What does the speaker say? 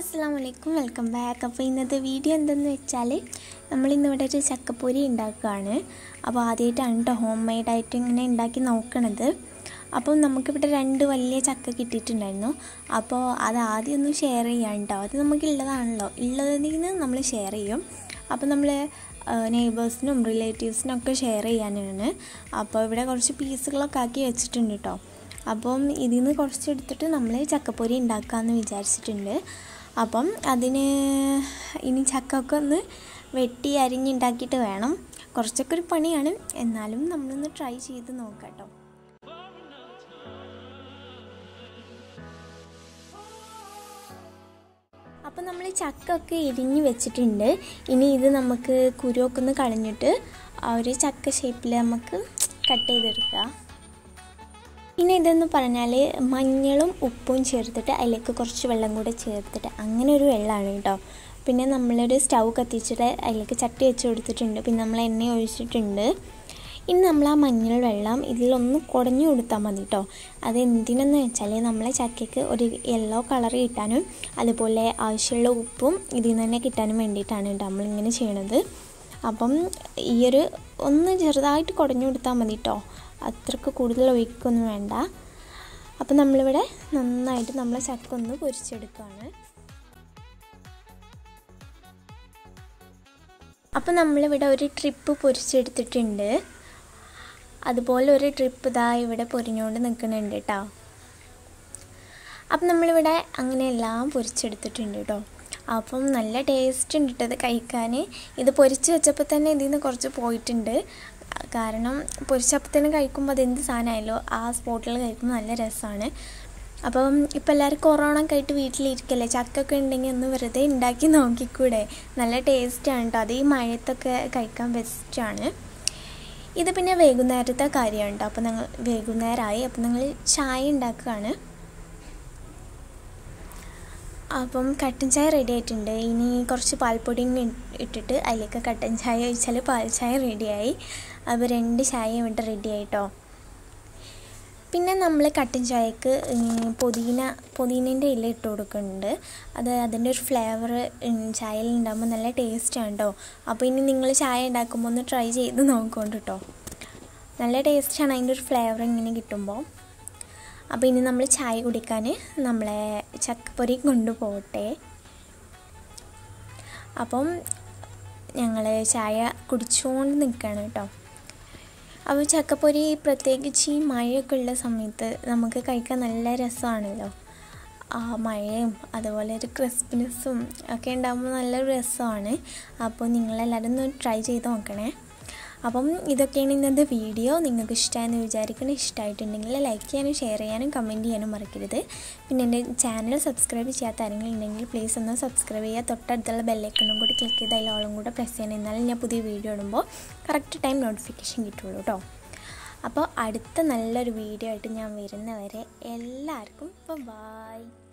അസ്സാം വലൈക്കും welcome back അപ്പോൾ ഇന്നത്തെ വീഡിയോ എന്തെന്ന് വെച്ചാൽ നമ്മളിന്നിവിടെ ഒരു ചക്കപ്പൊരി ഉണ്ടാക്കുകയാണ് അപ്പോൾ ആദ്യമായിട്ടാണ് കേട്ടോ ഹോം മെയ്ഡായിട്ട് ഇങ്ങനെ ഉണ്ടാക്കി നോക്കണത് അപ്പം നമുക്കിവിടെ രണ്ട് വലിയ ചക്ക കിട്ടിയിട്ടുണ്ടായിരുന്നു അപ്പോൾ അത് ആദ്യം ഒന്ന് ഷെയർ ചെയ്യാം കേട്ടോ അത് നമുക്കുള്ളതാണല്ലോ ഉള്ളതിൽ നിന്ന് നമ്മൾ ഷെയർ ചെയ്യും അപ്പോൾ നമ്മൾ നെയ്ബേഴ്സിനും റിലേറ്റീവ്സിനും ഒക്കെ ഷെയർ ചെയ്യാനാണ് അപ്പോൾ ഇവിടെ കുറച്ച് പീസുകളൊക്കെ ആക്കി വെച്ചിട്ടുണ്ട് കേട്ടോ അപ്പം ഇതിൽ നിന്ന് കുറച്ച് എടുത്തിട്ട് നമ്മൾ ചക്കപ്പൊരി ഉണ്ടാക്കാമെന്ന് വിചാരിച്ചിട്ടുണ്ട് അപ്പം അതിന് ഇനി ചക്കൊക്കെ ഒന്ന് വെട്ടി അരിഞ്ഞുണ്ടാക്കിയിട്ട് വേണം കുറച്ചൊക്കെ ഒരു പണിയാണ് എന്നാലും നമ്മളൊന്ന് ട്രൈ ചെയ്ത് നോക്കാം കേട്ടോ അപ്പം നമ്മൾ ചക്കൊക്കെ ഇരിഞ്ഞ് വെച്ചിട്ടുണ്ട് ഇനി ഇത് നമുക്ക് കുരുവൊക്കെ ഒന്ന് കളഞ്ഞിട്ട് ആ ഒരു ചക്ക ഷേപ്പിൽ നമുക്ക് കട്ട് ചെയ്തെടുക്കുക പിന്നെ ഇതെന്ന് പറഞ്ഞാൽ മഞ്ഞളും ഉപ്പും ചേർത്തിട്ട് അതിലേക്ക് കുറച്ച് വെള്ളം കൂടെ ചേർത്തിട്ട് അങ്ങനെ ഒരു വെള്ളമാണ് കേട്ടോ പിന്നെ നമ്മളൊരു സ്റ്റൗ കത്തിച്ചിട്ട് അതിലേക്ക് ചട്ടി വെച്ച് കൊടുത്തിട്ടുണ്ട് പിന്നെ നമ്മൾ എണ്ണ ഒഴിച്ചിട്ടുണ്ട് ഇനി നമ്മൾ ആ മഞ്ഞൾ വെള്ളം ഇതിലൊന്ന് കുടഞ്ഞു കൊടുത്താൽ മതി കേട്ടോ അത് എന്തിനെന്ന് വെച്ചാൽ നമ്മളെ ചക്കയ്ക്ക് ഒരു യെല്ലോ കളർ കിട്ടാനും അതുപോലെ ആവശ്യമുള്ള ഉപ്പും ഇതിൽ നിന്ന് തന്നെ കിട്ടാനും വേണ്ടിയിട്ടാണ് കേട്ടോ നമ്മളിങ്ങനെ ചെയ്യണത് അപ്പം ഈ ഒരു ഒന്ന് ചെറുതായിട്ട് കുടഞ്ഞു കൊടുത്താൽ മതി കേട്ടോ അത്രക്ക് കൂടുതൽ ഒഴിക്കൊന്നും വേണ്ട അപ്പം നമ്മളിവിടെ നന്നായിട്ട് നമ്മൾ ചക്ക ഒന്ന് പൊരിച്ചെടുക്കുകയാണ് അപ്പം നമ്മളിവിടെ ഒരു ട്രിപ്പ് പൊരിച്ചെടുത്തിട്ടുണ്ട് അതുപോലെ ഒരു ട്രിപ്പ് ഇതാ ഇവിടെ പൊരിഞ്ഞുകൊണ്ട് നിൽക്കുന്നുണ്ട് കേട്ടോ അപ്പം നമ്മളിവിടെ അങ്ങനെ എല്ലാം പൊരിച്ചെടുത്തിട്ടുണ്ട് കേട്ടോ അപ്പം നല്ല ടേസ്റ്റ് ഉണ്ട് കേട്ടത് കഴിക്കാൻ ഇത് പൊരിച്ച് വെച്ചപ്പോൾ തന്നെ ഇതിൽ നിന്ന് കുറച്ച് പോയിട്ടുണ്ട് കാരണം പൊരിച്ചപ്പത്തിന് കഴിക്കുമ്പോൾ അതെന്ത് സാധനമായാലോ ആ സ്പോട്ടിൽ കഴിക്കുമ്പോൾ നല്ല രസമാണ് അപ്പം ഇപ്പം എല്ലാവരും കൊറോണ ഒക്കെ ആയിട്ട് വീട്ടിലിരിക്കല്ലേ ചക്കൊക്കെ ഉണ്ടെങ്കിൽ ഒന്ന് വെറുതെ ഉണ്ടാക്കി നോക്കിക്കൂടെ നല്ല ടേസ്റ്റാണ് കേട്ടോ അത് ഈ മഴയത്തൊക്കെ കഴിക്കാൻ ബെസ്റ്റാണ് ഇത് പിന്നെ വൈകുന്നേരത്തെ കാര്യമാണ് കേട്ടോ അപ്പോൾ ഞങ്ങൾ വൈകുന്നേരമായി അപ്പോൾ ഞങ്ങൾ ചായ ഉണ്ടാക്കുകയാണ് അപ്പം കട്ടൻ ചായ റെഡി ആയിട്ടുണ്ട് ഇനി കുറച്ച് പാൽപ്പൊടി ഇട്ടിട്ട് അതിലേക്ക് കട്ടൻ ചായ ഒഴിച്ചാൽ പാൽ ചായ റെഡിയായി അപ്പോൾ രണ്ട് ചായ ഇവിടെ റെഡി ആയിട്ടോ പിന്നെ നമ്മൾ കട്ടൻ ചായക്ക് പുതിന പുതിനേൻ്റെ ഇല ഇട്ട് കൊടുക്കുന്നുണ്ട് അത് അതിൻ്റെ ഒരു ഫ്ലേവർ ചായയിൽ ഉണ്ടാകുമ്പോൾ നല്ല ടേസ്റ്റാണ് കേട്ടോ അപ്പോൾ ഇനി നിങ്ങൾ ചായ ഉണ്ടാക്കുമ്പോൾ ഒന്ന് ട്രൈ ചെയ്ത് നോക്കുന്നുണ്ട് കേട്ടോ നല്ല ടേസ്റ്റാണ് അതിൻ്റെ ഒരു ഫ്ലേവർ ഇങ്ങനെ കിട്ടുമ്പോൾ അപ്പോൾ ഇനി നമ്മൾ ചായ കുടിക്കാൻ നമ്മളെ ചക്കപ്പൊരി കൊണ്ടുപോകട്ടെ അപ്പം ഞങ്ങൾ ചായ കുടിച്ചുകൊണ്ട് നിൽക്കുകയാണ് കേട്ടോ അപ്പോൾ ചക്കപ്പൊരി പ്രത്യേകിച്ച് ഈ മഴയൊക്കെ ഉള്ള സമയത്ത് നമുക്ക് കഴിക്കാൻ നല്ല രസമാണല്ലോ ആ മഴയും അതുപോലെ ഒരു ക്രിസ്പിനെസ്സും ഒക്കെ ഉണ്ടാകുമ്പോൾ നല്ലൊരു രസമാണ് അപ്പോൾ നിങ്ങളെല്ലാവരും ഒന്ന് ട്രൈ ചെയ്ത് നോക്കണേ അപ്പം ഇതൊക്കെയാണ് ഇന്നത്തെ വീഡിയോ നിങ്ങൾക്ക് ഇഷ്ടമായെന്ന് വിചാരിക്കണം ഇഷ്ടമായിട്ടുണ്ടെങ്കിൽ ലൈക്ക് ചെയ്യാനും ഷെയർ ചെയ്യാനും കമൻറ്റ് ചെയ്യാനും മറക്കരുത് പിന്നെ എൻ്റെ ചാനൽ സബ്സ്ക്രൈബ് ചെയ്യാത്ത ആരെങ്കിലും ഉണ്ടെങ്കിൽ പ്ലീസ് ഒന്ന് സബ്സ്ക്രൈബ് ചെയ്യുക തൊട്ടടുത്തുള്ള ബെല്ലൈക്കണും കൂടി ക്ലിക്ക് ചെയ്ത് അതിലോളം കൂടെ പ്രസ് ചെയ്യണം എന്നാലും ഞാൻ പുതിയ വീഡിയോ ഇടുമ്പോൾ കറക്റ്റ് ടൈം നോട്ടിഫിക്കേഷൻ കിട്ടുള്ളൂ കേട്ടോ അപ്പോൾ അടുത്ത നല്ലൊരു വീഡിയോ ആയിട്ട് ഞാൻ വരുന്നവരെ എല്ലാവർക്കും ഇപ്പോൾ ബായ്